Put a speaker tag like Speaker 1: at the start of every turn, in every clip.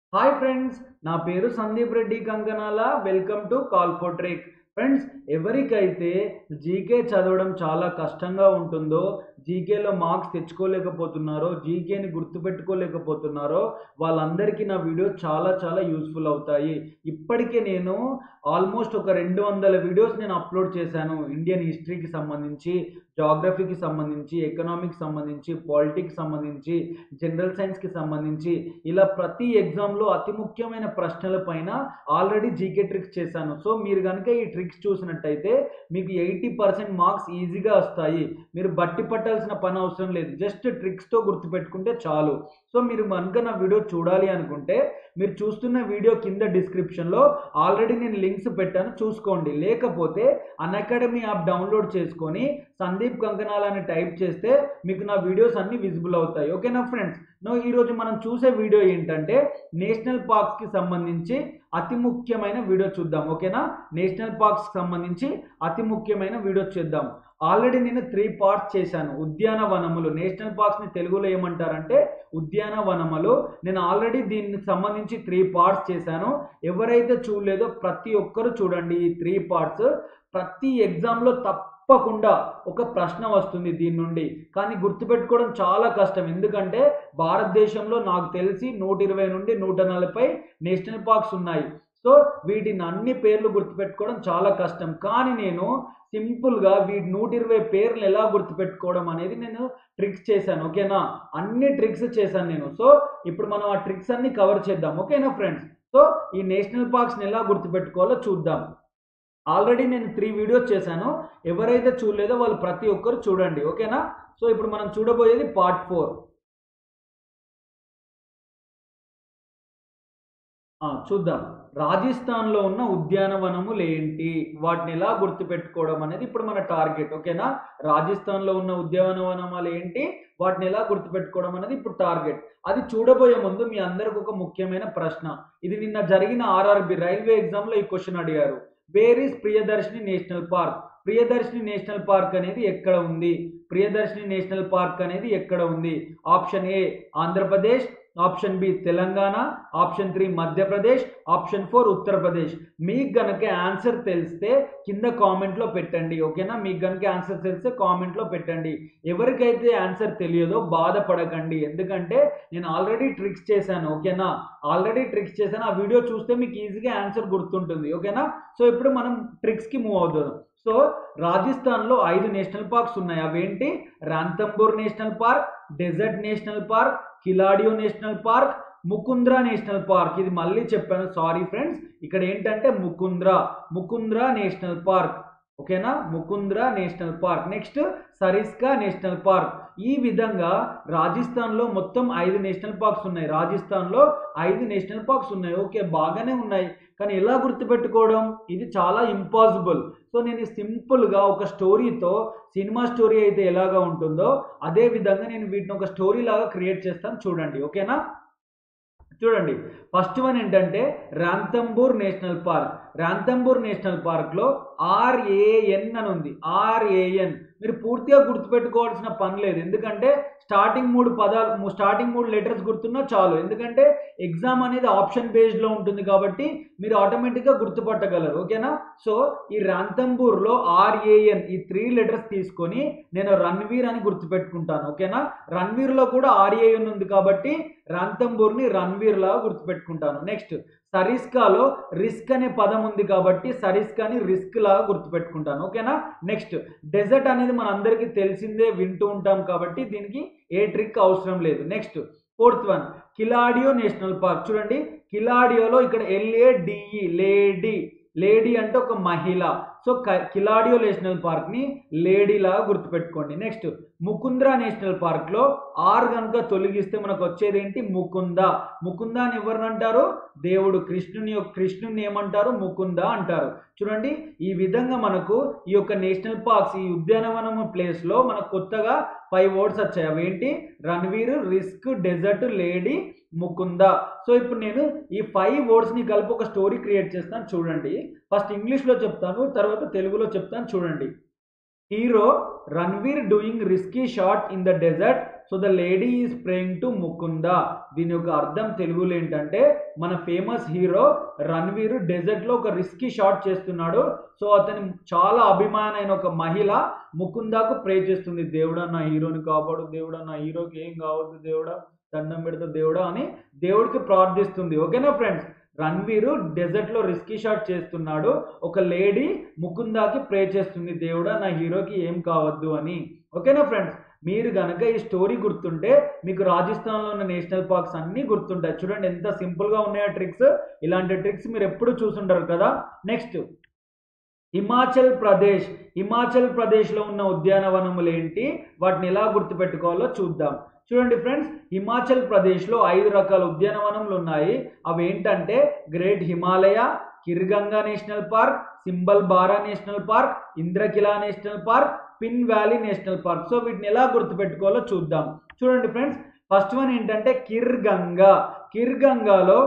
Speaker 1: hi friends నా పేరు Sandeep Reddy Kankanala welcome to call for trick friends ఎవరికైతే జీకే చదవడం చాలా కష్టంగా ఉంటుందో జీకేలో మార్క్స్ తెచ్చుకోలేకపోతున్నారో జీకేని గుర్తుపెట్టుకోలేకపోతున్నారో వాళ్ళందరికీ నా వీడియో చాలా చాలా యూస్ఫుల్ అవుతాయి ఇప్పటికే నేను ఆల్మోస్ట్ ఒక రెండు వందల వీడియోస్ నేను అప్లోడ్ చేశాను ఇండియన్ హిస్టరీకి సంబంధించి జాగ్రఫీకి సంబంధించి ఎకనామిక్స్ సంబంధించి పాలిటిక్స్ సంబంధించి జనరల్ సైన్స్కి సంబంధించి ఇలా ప్రతి ఎగ్జామ్లో అతి ముఖ్యమైన ప్రశ్నల పైన ఆల్రెడీ జీకే ట్రిక్స్ చేశాను సో మీరు కనుక ఈ ట్రిక్స్ చూసినట్టయితే మీకు ఎయిటీ పర్సెంట్ మార్క్స్ ఈజీగా వస్తాయి మీరు బట్టి పట్టాల్సిన పని అవసరం లేదు జస్ట్ ట్రిక్స్తో గుర్తుపెట్టుకుంటే చాలు సో మీరు కనుక నా వీడియో చూడాలి అనుకుంటే మీరు చూస్తున్న వీడియో కింద డిస్క్రిప్షన్లో ఆల్రెడీ నేను లింక్స్ పెట్టాను చూసుకోండి లేకపోతే అన్ అకాడమీ యాప్ డౌన్లోడ్ చేసుకొని సందీప్ కంకనాల్ అని టైప్ చేస్తే మీకు నా వీడియోస్ అన్ని విజిబుల్ అవుతాయి ఓకేనా ఫ్రెండ్స్ నో ఈరోజు మనం చూసే వీడియో ఏంటంటే నేషనల్ పార్క్స్కి సంబంధించి అతి ముఖ్యమైన వీడియో చూద్దాం ఓకేనా నేషనల్ పార్క్స్కి సంబంధించి అతి ముఖ్యమైన వీడియో చూద్దాం ఆల్రెడీ నేను త్రీ పార్ట్స్ చేశాను ఉద్యానవనములు నేషనల్ పార్క్స్ని తెలుగులో ఏమంటారంటే ఉద్యానవనములు నేను ఆల్రెడీ దీనికి సంబంధించి త్రీ పార్ట్స్ చేశాను ఎవరైతే చూడలేదో ప్రతి ఒక్కరు చూడండి ఈ త్రీ పార్ట్స్ ప్రతి ఎగ్జామ్లో తప్పకుండా ఒక ప్రశ్న వస్తుంది దీని నుండి కానీ గుర్తుపెట్టుకోవడం చాలా కష్టం ఎందుకంటే భారతదేశంలో నాకు తెలిసి నూట ఇరవై నుండి నూట నలభై నేషనల్ పార్క్స్ ఉన్నాయి సో వీటిని అన్ని పేర్లు గుర్తుపెట్టుకోవడం చాలా కష్టం కానీ నేను సింపుల్గా వీటి నూట ఇరవై పేర్లు ఎలా గుర్తుపెట్టుకోవడం అనేది నేను ట్రిక్స్ చేశాను ఓకేనా అన్ని ట్రిక్స్ చేశాను నేను సో ఇప్పుడు మనం ఆ ట్రిక్స్ అన్ని కవర్ చేద్దాం ఓకేనా ఫ్రెండ్స్ సో ఈ నేషనల్ పార్క్స్ని ఎలా గుర్తుపెట్టుకోవాలో చూద్దాం ఆల్రెడీ నేను త్రీ వీడియోస్ చేశాను ఎవరైతే చూడలేదో వాళ్ళు ప్రతి ఒక్కరు చూడండి ఓకేనా సో ఇప్పుడు మనం చూడబోయేది పార్ట్ ఫోర్ చూద్దాం రాజస్థాన్లో ఉన్న ఉద్యానవనములు ఏంటి వాటిని ఎలా గుర్తుపెట్టుకోవడం అనేది ఇప్పుడు మన టార్గెట్ ఓకేనా రాజస్థాన్లో ఉన్న ఉద్యానవనములు ఏంటి వాటిని ఎలా గుర్తుపెట్టుకోవడం అనేది ఇప్పుడు టార్గెట్ అది చూడబోయే ముందు మీ అందరికి ఒక ముఖ్యమైన ప్రశ్న ఇది నిన్న జరిగిన ఆర్ఆర్బి రైల్వే ఎగ్జామ్లో ఈ క్వశ్చన్ అడిగారు where is Priyadarshini national park Priyadarshini national park అనేది ఎక్కడ ఉంది ప్రియదర్శిని నేషనల్ పార్క్ అనేది ఎక్కడ ఉంది option A Andhra Pradesh option B Telangana option three Madhya Pradesh option four Uttar Pradesh మీకు గనక ఆన్సర్ తెలిస్తే కింద కామెంట్లో పెట్టండి ఓకేనా మీకు గనక ఆన్సర్ తెలిస్తే కామెంట్లో పెట్టండి ఎవరికైతే ఆన్సర్ తెలియదో బాధపడకండి ఎందుకంటే నేను ఆల్రెడీ ట్రిక్స్ చేశాను ఓకేనా ఆల్రెడీ ట్రిక్స్ చేశాను ఆ వీడియో చూస్తే మీకు ఈజీగా ఆన్సర్ గుర్తుంటుంది ఓకేనా సో ఇప్పుడు మనం ట్రిక్స్కి మూవ్ అవుతాం సో రాజస్థాన్లో ఐదు నేషనల్ పార్క్స్ ఉన్నాయి అవేంటి Ranthambore national park desert national park Keoladeo national park Mukundra national park ఇది మళ్ళీ చెప్పాను సారీ ఫ్రెండ్స్ ఇక్కడ ఏంటంటే ముకుంద్రా ముకుంద్రా నేషనల్ పార్క్ ఓకేనా Mukundra national park next Sariska national park ఈ విధంగా రాజస్థాన్లో మొత్తం ఐదు నేషనల్ పార్క్స్ ఉన్నాయి రాజస్థాన్లో ఐదు నేషనల్ పార్క్స్ ఉన్నాయి ఓకే బాగానే ఉన్నాయి కానీ ఎలా గుర్తుపెట్టుకోవడం ఇది చాలా ఇంపాసిబుల్ సో నేను సింపుల్గా ఒక స్టోరీతో సినిమా స్టోరీ అయితే ఎలాగా ఉంటుందో అదే విధంగా నేను వీటిని ఒక స్టోరీ లాగా క్రియేట్ చేస్తాను చూడండి ఓకేనా చూడండి ఫస్ట్ వన్ ఏంటంటే Ranthambore national park Ranthambore national పార్క్లో ఆర్ఏఎన్ అని ఉంది ఆర్ఏఎన్ మీరు పూర్తిగా గుర్తుపెట్టుకోవాల్సిన పని లేదు ఎందుకంటే స్టార్టింగ్ మూడు పదాలు స్టార్టింగ్ మూడు లెటర్స్ గుర్తున్నా చాలు ఎందుకంటే ఎగ్జామ్ అనేది ఆప్షన్ బేస్డ్లో ఉంటుంది కాబట్టి మీరు ఆటోమేటిక్గా గుర్తుపట్టగలరు ఓకేనా సో ఈ రాంతంబూర్లో ఆర్ఏఎన్ ఈ త్రీ లెటర్స్ తీసుకొని నేను రణ్వీర్ అని గుర్తుపెట్టుకుంటాను ఓకేనా రణ్వీర్లో కూడా ఆర్ఏఎన్ ఉంది కాబట్టి రాంతంబూర్ని రణ్వీర్ లాగా గుర్తుపెట్టుకుంటాను నెక్స్ట్ సరిస్కాలో రిస్క్ అనే పదం ఉంది కాబట్టి సరిస్కాని రిస్క్ లాగా గుర్తుపెట్టుకుంటాను ఓకేనా నెక్స్ట్ డెజర్ట్ అనేది మన అందరికీ తెలిసిందే వింటూ ఉంటాం కాబట్టి దీనికి ఏ ట్రిక్ అవసరం లేదు next fourth one Keoladeo national park చూడండి కిలాడియోలో ఇక్కడ ఎల్ఏడిఈ లేడీ లేడీ అంటే ఒక మహిళ సో కిలాడియో నేషనల్ పార్క్ని లేడీ లాగా గుర్తుపెట్టుకోండి నెక్స్ట్ ముకుంద్రా నేషనల్ పార్క్లో ఆర్ కనుక తొలగిస్తే మనకు వచ్చేది ఏంటి ముకుంద ముకుంద అని ఎవరిని అంటారు దేవుడు కృష్ణుని కృష్ణుని ఏమంటారు ముకుంద అంటారు చూడండి ఈ విధంగా మనకు ఈ యొక్క నేషనల్ పార్క్స్ ఈ ఉద్యానవనం ప్లేస్లో మనకు కొత్తగా ఫైవ్ వర్డ్స్ వచ్చాయి అవేంటి Ranveer risk desert lady Mukunda so ఇప్పుడు నేను ఈ ఫైవ్ వర్డ్స్ని కలిపి ఒక స్టోరీ క్రియేట్ చేస్తాను చూడండి ఫస్ట్ ఇంగ్లీష్లో చెప్తాను తర్వాత తెలుగులో చెప్తాను చూడండి hero Ranveer doing risky shot in the desert so the lady is praying to Mukunda దీని యొక్క అర్థం తెలుగులో ఏంటంటే మన ఫేమస్ హీరో రణ్వీర్ డెజర్ట్ లో ఒక రిస్కీ షాట్ చేస్తున్నాడు సో అతని చాలా అభిమానమైన ఒక మహిళ ముకుందాకు ప్రే చేస్తుంది దేవుడా నా హీరోని కాపాడు దేవుడా నా హీరోకి ఏం కావద్దు దేవుడా దండం పెడతా దేవుడా అని దేవుడికి ప్రార్థిస్తుంది ఓకేనా ఫ్రెండ్స్ రణ్వీర్ డెజర్ట్ లో రిస్కీ షాట్ చేస్తున్నాడు ఒక లేడీ ముకుందాకి ప్రే చేస్తుంది దేవుడా నా హీరోకి ఏం కావద్దు అని ఓకేనా ఫ్రెండ్స్ మీరు గనక ఈ స్టోరీ గుర్తుంటే మీకు రాజస్థాన్లో ఉన్న నేషనల్ పార్క్స్ అన్నీ గుర్తుంటాయి చూడండి ఎంత సింపుల్గా ఉన్నాయో ట్రిక్స్ ఇలాంటి ట్రిక్స్ మీరు ఎప్పుడు చూసుంటారు కదా నెక్స్ట్ హిమాచల్ ప్రదేశ్ హిమాచల్ ప్రదేశ్లో ఉన్న ఉద్యానవనములు ఏంటి వాటిని ఎలా గుర్తుపెట్టుకోవాలో చూద్దాం చూడండి ఫ్రెండ్స్ హిమాచల్ ప్రదేశ్లో ఐదు రకాల ఉద్యానవనములు ఉన్నాయి అవి ఏంటంటే great Himalaya Khirganga national park Simbalbara national park Inderkilla national park Pin valley national park so వీటిని ఎలా గుర్తుపెట్టుకోవాలో చూద్దాం చూడండి ఫ్రెండ్స్ ఫస్ట్ వన్ ఏంటంటే కిర్గంగా కిర్గంగాలో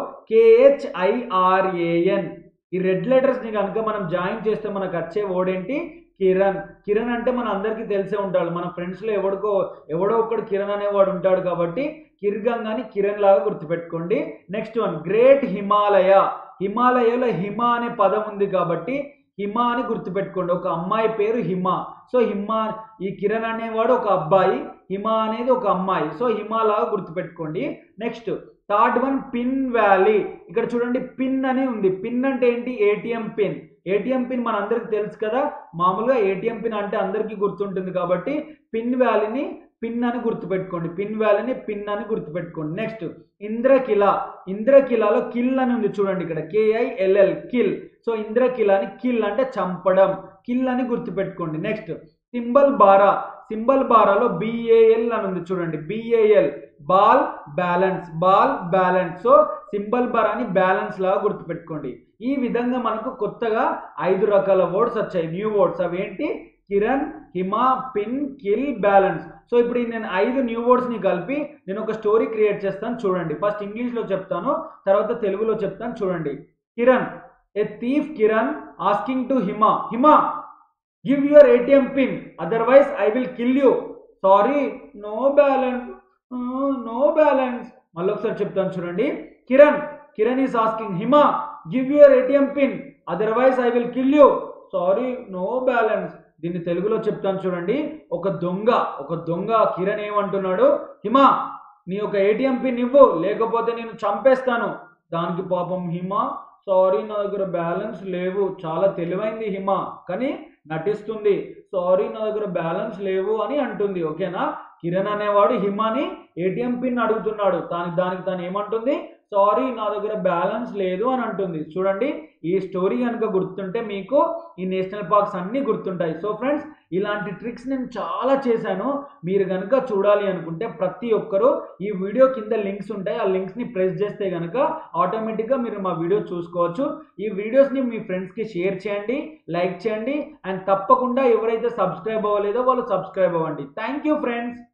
Speaker 1: కేహెచ్ఐఆర్ఏఎన్ ఈ రెడ్ లెటర్స్ని కనుక మనం జాయిన్ చేస్తే మనకు వచ్చే వర్డ్ ఏంటి కిరణ్ కిరణ్ అంటే మన అందరికీ తెలిసే ఉంటాడు మన ఫ్రెండ్స్లో ఎవడికో ఎవడో ఒకడు కిరణ్ అనేవాడు ఉంటాడు కాబట్టి కిర్గంగాని కిరణ్ లాగా గుర్తుపెట్టుకోండి నెక్స్ట్ వన్ గ్రేట్ హిమాలయ హిమాలయలో హిమ అనే పదం ఉంది కాబట్టి హిమ అని గుర్తుపెట్టుకోండి ఒక అమ్మాయి పేరు హిమ సో హిమ ఈ కిరణ్ అనేవాడు ఒక అబ్బాయి హిమ అనేది ఒక అమ్మాయి సో హిమ లాగా గుర్తుపెట్టుకోండి next third one Pin valley ఇక్కడ చూడండి పిన్ అని ఉంది పిన్ అంటే ఏంటి ఏటీఎం పిన్ ఏటీఎం పిన్ మన అందరికి తెలుసు కదా మామూలుగా ఏటీఎం పిన్ అంటే అందరికీ గుర్తుంటుంది కాబట్టి పిన్ వ్యాలీని పిన్ అని గుర్తుపెట్టుకోండి పిన్ వ్యాలీని పిన్ అని గుర్తుపెట్టుకోండి నెక్స్ట్ ఇంద్రకిల ఇంద్రకిలాలో కిల్ అని ఉంది చూడండి ఇక్కడ కేఐఎల్ఎల్ కిల్ సో ఇంద్రకిలాని కిల్ అంటే చంపడం కిల్ అని గుర్తుపెట్టుకోండి నెక్స్ట్ సింబల్ బారా సింబల్ బారాలో బిఏఎల్ అని ఉంది చూడండి B A L ball balance ball balance so సింబల్ బారాని బ్యాలెన్స్ లాగా గుర్తుపెట్టుకోండి ఈ విధంగా మనకు కొత్తగా ఐదు రకాల వర్డ్స్ వచ్చాయి న్యూ వర్డ్స్ అవి ఏంటి Kiran Hima pin kill balance so ఇప్పుడు ఈ నేను ఐదు న్యూ వర్డ్స్ని కలిపి నేను ఒక స్టోరీ క్రియేట్ చేస్తాను చూడండి ఫస్ట్ ఇంగ్లీష్లో చెప్తాను తర్వాత తెలుగులో చెప్తాను చూడండి Kiran a thief Kiran asking to Hima Hima give your ATM pin otherwise I will kill you sorry no balance no balance మళ్ళీ ఒకసారి చెప్తాను చూడండి Kiran Kiran is asking Hima give your ATM pin otherwise I will kill you sorry no balance దీన్ని తెలుగులో చెప్తాను చూడండి ఒక దొంగ ఒక దొంగ కిరణ్ ఏమంటున్నాడు హిమ నీ యొక్క ఏటీఎం పిన్ ఇవ్వు లేకపోతే నేను చంపేస్తాను దానికి పాపం హిమ సారీ నా దగ్గర బ్యాలెన్స్ లేవు చాలా తెలివైంది హిమ కానీ నటిస్తుంది సారీ నా దగ్గర బ్యాలెన్స్ లేవు అని అంటుంది ఓకేనా కిరణ్ అనేవాడు హిమాని ఏటీఎం పిన్ అడుగుతున్నాడు దానికి దానికి తను ఏమంటుంది సారీ నా దగ్గర బ్యాలెన్స్ లేదు అని అంటుంది చూడండి ఈ స్టోరీ కనుక గుర్తుంటే మీకు ఈ నేషనల్ పార్క్స్ అన్నీ గుర్తుంటాయి సో ఫ్రెండ్స్ ఇలాంటి ట్రిక్స్ నేను చాలా చేశాను మీరు కనుక చూడాలి అనుకుంటే ప్రతి ఒక్కరూ ఈ వీడియో కింద లింక్స్ ఉంటాయి ఆ లింక్స్ని ప్రెస్ చేస్తే కనుక ఆటోమేటిక్గా మీరు మా వీడియో చూసుకోవచ్చు ఈ వీడియోస్ని మీ ఫ్రెండ్స్కి షేర్ చేయండి లైక్ చేయండి అండ్ తప్పకుండా ఎవరైతే సబ్స్క్రైబ్ అవ్వలేదో వాళ్ళు సబ్స్క్రైబ్ అవ్వండి థ్యాంక్ యూ ఫ్రెండ్స్